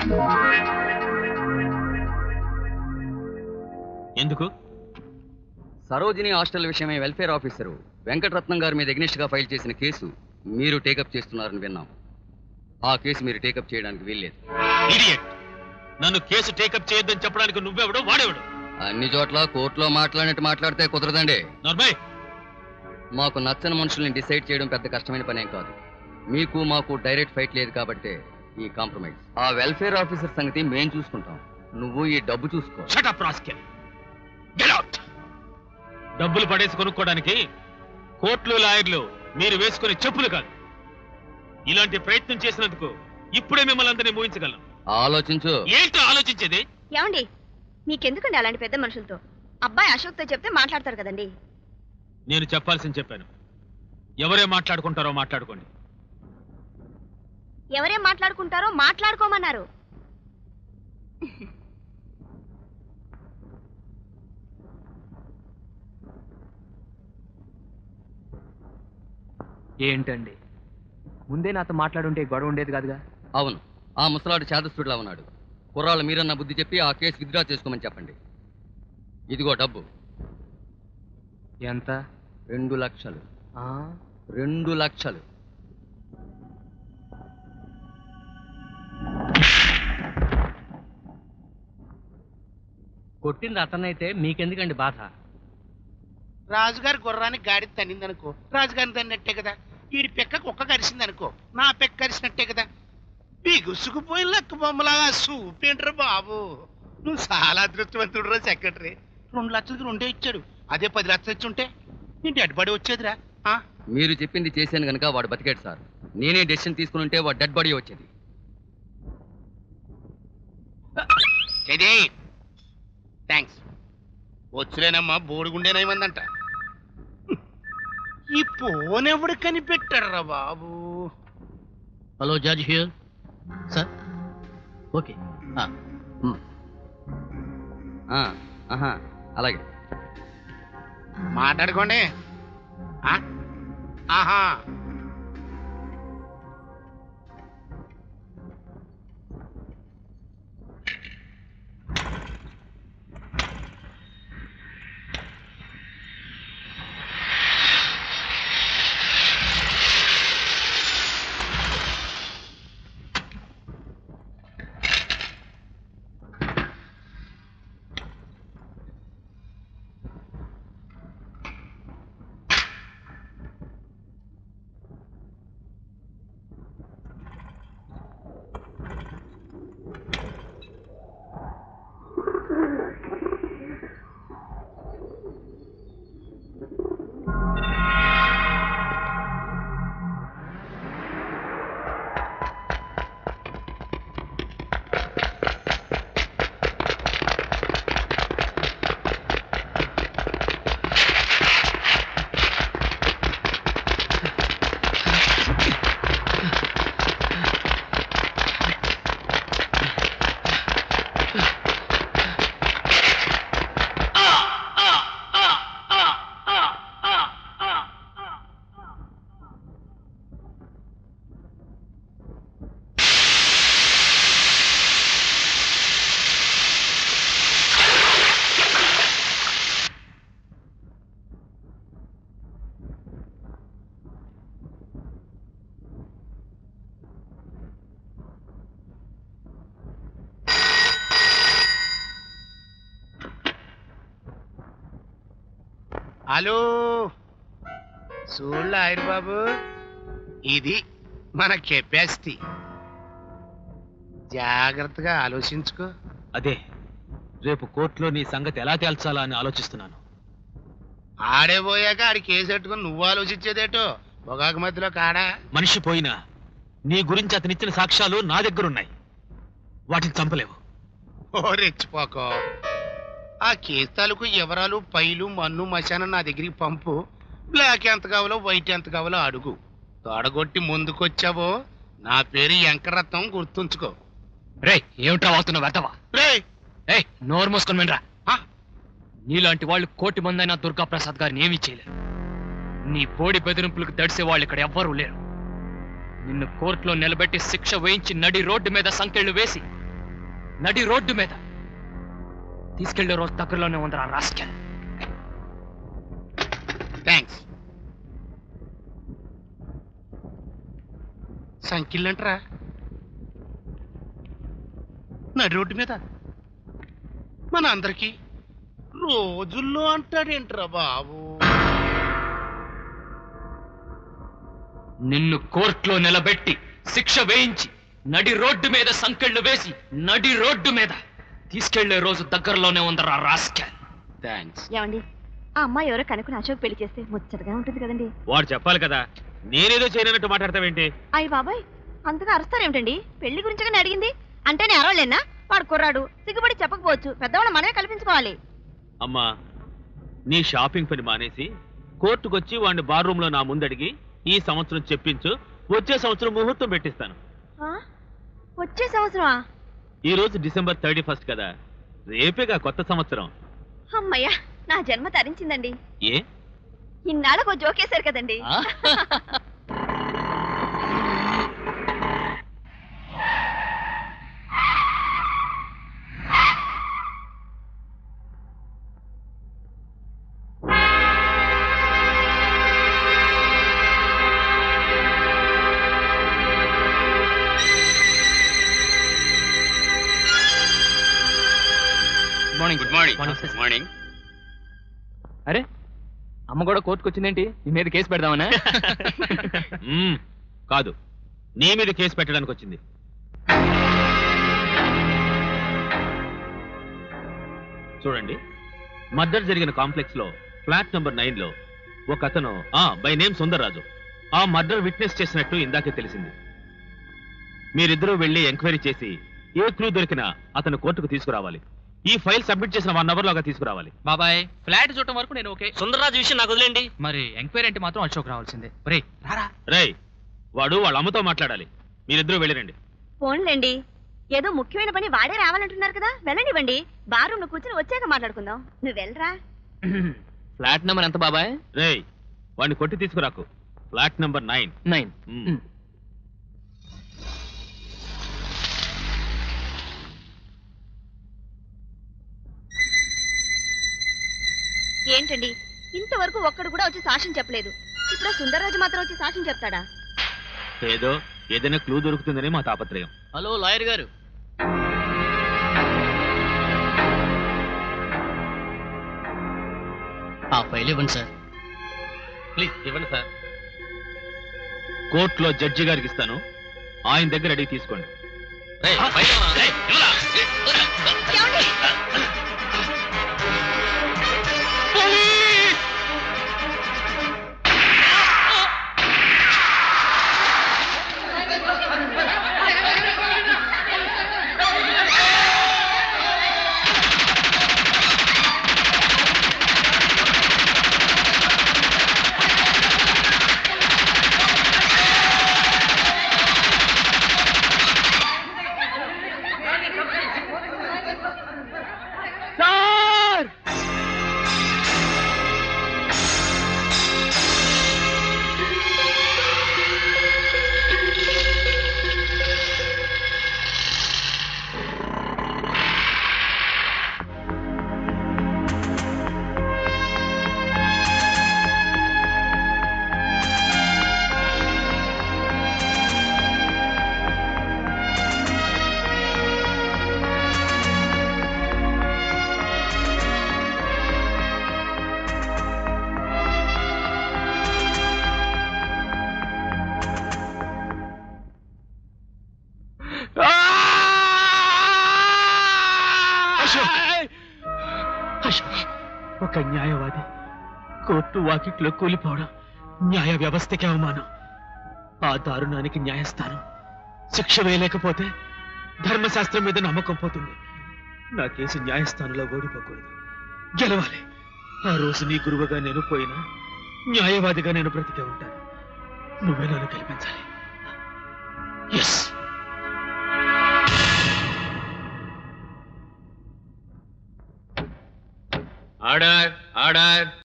ఎందుకు సరోజిని హాస్టల్ విషయమై welfare officer Venkataratnam గారి మీద ఎగ్నిస్ట్ గా ఫైల్ చేసిన కేసు మీరు టేకప్ చేస్తున్నారని విన్నాం ఆ కేసు మీరు టేకప్ చేయడానికి వీల్లేదు ఇడియట్ నన్ను కేసు టేకప్ చేయొద్దని చెప్పడానికి నువ్వెవడు వాడేవాడు అన్ని చోట్ల కోర్టులో మాట్లాడినట్టు మాట్లాడితే కుదరదండి నర్మయ్ మాకు నచ్చని మనుషుల్ని డిసైడ్ చేయడం పెద్ద కష్టమైన పనేం కాదు మీకు మాకు డైరెక్ట్ ఫైట్ లేదు కాబట్టి ఈ కాంప్రమైజ్ ఆ వెల్ఫేర్ ఆఫీసర్ సంగతి మేం చూసుకుంటాం నువ్వు ఈ డబ్బు చూసుకో షటప్ రాస్కెల్ గెట్ అవుట్ డబ్బులు పడేసి కొనుక్కోవడానికి కోర్టులు లాయర్లు మీరు వేసుకునే చెప్పులు కాదు ఇలాంటి ప్రయత్నం చేసినందుకు ఇప్పుడే మిమ్మల్ని అందరినీ ఊహించగలను ఆలోచించు ఏంటో ఆలోచించేది ఏమండి మీకెందుకండి అలాంటి పెద్ద మనుషులతో అబ్బాయి అశోక్తో చెప్తే మాట్లాడతారు కదండి నేను చెప్పాల్సింది చెప్పాను ఎవరే మాట్లాడుకుంటారో మాట్లాడుకోండి ఎవరేం మాట్లాడుకుంటారో మాట్లాడుకోమన్నారు ఏంటండి ముందే నాతో మాట్లాడుంటే ఈ గొడవ ఉండేది కాదుగా అవును ఆ ముసలాడు చేదస్తుడిలా ఉన్నాడు కుర్రాళ్ళు మీరన్న బుద్ధి చెప్పి ఆ కేసు విత్డ్రా చేసుకోమని చెప్పండి ఇదిగో డబ్బు ఎంత రెండు లక్షలు ఆ? రెండు లక్షలు కొట్టింది అతనైతే మీకెందుకండి బాధ రాజుగారి గుర్రానికి గాడి తన్నిందనుకో రాజుగారిని తన్నినట్టే కదా వీడి పెక్క కుక్క కరిసిందనుకో నా పెక్క కరిసినట్టే కదా బిగుసుకుపోయి లెక్క బొమ్మలాగా సూపేంట్రా బాబు నువ్వు చాలా అదృష్టవంతుడు రా సెక్రటరీ రెండు లక్షలకి రెండే ఇచ్చాడు అదే పది లక్షలు ఇచ్చి ఉంటే నీ డెడ్ బాడీ వచ్చేదిరా ఆ? మీరు చెప్పింది చేశాను గనక వాడు బతికాడు సార్ నేనే డెసిషన్ తీసుకుని ఉంటే వాడు డెడ్ బాడీ వచ్చేది చేదే థ్యాంక్స్ వచ్చులేనమ్మా బోడిగుండేనేమందంట ఈ ఫోన్ ఎవడు కనిపెట్టారా బాబు hello judge here sir okay ఆ, ఆహా అలాగే మాట్లాడుకోండి ఆ? ఆహా హలో చూడ ఆయన బాబు ఇది మన కెపాసిటీ జాగ్రత్తగా ఆలోచించుకో అదే రేపు కోర్టులో నీ సంగతి ఎలా తేల్చాలా అని ఆలోచిస్తున్నాను ఆడే పోయాక ఆడి కేసు పెట్టుకుని నువ్వు ఆలోచించేదేటో పొగాకు మధ్యలో కాడా మనిషి పోయినా నీ గురించి అతనిచ్చిన సాక్ష్యాలు నా దగ్గరున్నాయి వాటిని చంపలేవు ఓ రెచ్చిపోకో ఆ కేసు తాలూకు వివరాలు పైలు మన్ను మశానం నా దగ్గరికి పంపు బ్లాక్ ఎంత కావాలో వైట్ ఎంత కావాలో అడుగు తొడగొట్టి ముందుకొచ్చావో నా పేరు వెంకరత్నం గుర్తుంచుకో రే ఏమిట్రా వాగుతున్నావు వెతవా రే ఏయ్ నోరు మూసుకొని వినరా ఆ? నీలాంటి వాళ్ళు కోటి మంది అయినా దుర్గా ప్రసాద్ గారిని ఏమీ చేయలేరు నీ బోడి బెదిరింపులకు తడిసే వాళ్ళు ఇక్కడ ఎవ్వరూ లేరు నిన్ను కోర్టులో నిలబెట్టి శిక్ష వేయించి నడి రోడ్డు మీద సంకెళ్ళు వేసి నడి రోడ్డు మీద తీసుకెళ్లే రోజు దగ్గరలోనే ఉందరా రాస్కెల్ థ్యాంక్స్ సంఖ్యలు అంటారా నడి రోడ్డు మీద మన అందరికి రోజుల్లో అంటాడేంట్రా బాబు నిన్ను కోర్టులో నిలబెట్టి శిక్ష వేయించి నడి రోడ్డు మీద సంకెళ్ళు వేసి నడి రోడ్డు మీద తీసుకెళ్లే రోజు దగ్గరలోనే ఉందరా రాస్కెల్ థ్యాంక్స్ ఏమండి ఆ అమ్మాయి ఎవరో కనుక్కుని అశోక్ పెళ్లి చేస్తే ముచ్చటగా ఉంటుంది కదండి వాడు చెప్పాలి కదా నేనేదో చేయనట్టు మాట్లాడతావేంటి అయ్యి బాబాయ్ అంతగా అరుస్తారేమిటండి పెళ్లి గురించి కానీ అడిగింది అంటే నేను అరవలేనా వాడు కుర్రాడు సిగ్గుపడి చెప్పకపోవచ్చు పెద్దవాళ్ళు మనమే కల్పించుకోవాలి అమ్మా నీ షాపింగ్ పని మానేసి కోర్టుకొచ్చి వాడిని బార్ రూమ్ లో నా ముందడిగి ఈ సంవత్సరం చెప్పించు వచ్చే సంవత్సరం ముహూర్తం పెట్టిస్తాను ఆ? వచ్చే సంవత్సరమా ఈ రోజు డిసెంబర్ థర్టీ ఫస్ట్ కదా రేపేగా కొత్త సంవత్సరం అమ్మయ్యా నా జన్మ తరించిందండి ఏ ఇన్నాళ్ళకు ఓ జోకేశారు కదండి మార్నింగ్ గుడ్ మార్నింగ్ మార్నింగ్ అరే అమ్మ కూడా కోర్టుకు వచ్చిందేంటి మీ మీద కేసు పెడదామనా మ్మ్, కాదు నీ మీద కేసు పెట్టడానికి వచ్చింది చూడండి మర్డర్ జరిగిన కాంప్లెక్స్ లో ఫ్లాట్ నంబర్ నైన్ లో ఒక అతను ఆ బై నేమ్ సుందర్రాజు ఆ మర్డర్ విట్నెస్ చేసినట్టు ఇందాకే తెలిసింది మీరిద్దరూ వెళ్ళి ఎంక్వైరీ చేసి ఏ క్లూ దొరికినా అతను కోర్టుకు తీసుకురావాలి ఈ ఫైల్ సబ్మిట్ చేసిన వన్ అవర్ లోగా తీసుకురావాలి బాబాయ్ ఫ్లాట్ చూడటం వరకు నేను ఓకే సుందరరాజు విషయం నాకు వదిలేండి మరి ఎంక్వైరీ అంటే మాత్రం అశోక్ రావాల్సిందే ఒరేయ్ రారా రేయ్ వాడు వాళ్ళ అమ్మతో మాట్లాడాలి మీరిద్దరూ వెళ్ళిరండి ఫోన్లేండి ఏదో ముఖ్యమైన పని వాడే రావాలంటున్నారు కదా వెళ్ళనివ్వండి బార్ రూమ్ లో కూర్చొని వచ్చాక మాట్లాడుకుందాం నువ్వు వెళ్ళరా ఫ్లాట్ నెంబర్ ఎంత బాబాయ్ రేయ్ వాడిని కొట్టి తీసుకురాకు ఫ్లాట్ నంబర్ నైన్ నైన్ మ్మ్. ఏంటండి ఇంతవరకు ఒక్కడు కూడా వచ్చి సాక్ష్యం చెప్పలేదు ఇప్పుడు ఆ సుందర్రాజు మాత్రం వచ్చి సాక్ష్యం చెప్తాడా ఏదో ఏదైనా క్లూ దొరుకుతుందని మా తాపత్రయం హలో లాయర్ గారు ఆ ఫైల్ ఇవ్వండి సార్ ప్లీజ్ ఇవ్వండి సార్ కోర్టులో జడ్జి గారికి ఇస్తాను ఆయన దగ్గర అడిగి తీసుకోండి ఏమండి? ఒక న్యాయవాది కోర్టు వాకిట్లో కూలిపోవడం న్యాయ వ్యవస్థకి అవమానం ఆ దారుణానికి న్యాయస్థానం శిక్ష వేయలేకపోతే ధర్మశాస్త్రం మీద నమ్మకం పోతుంది నా కేసు న్యాయస్థానంలో ఓడిపోకూడదు గెలవాలి ఆ రోజు నీ గురువుగా నేను పోయినా న్యాయవాదిగా నేను బ్రతికే ఉంటాను నువ్వే నన్ను గెలిపించాలి ఎస్ ఆర్డర్ ఆర్డర్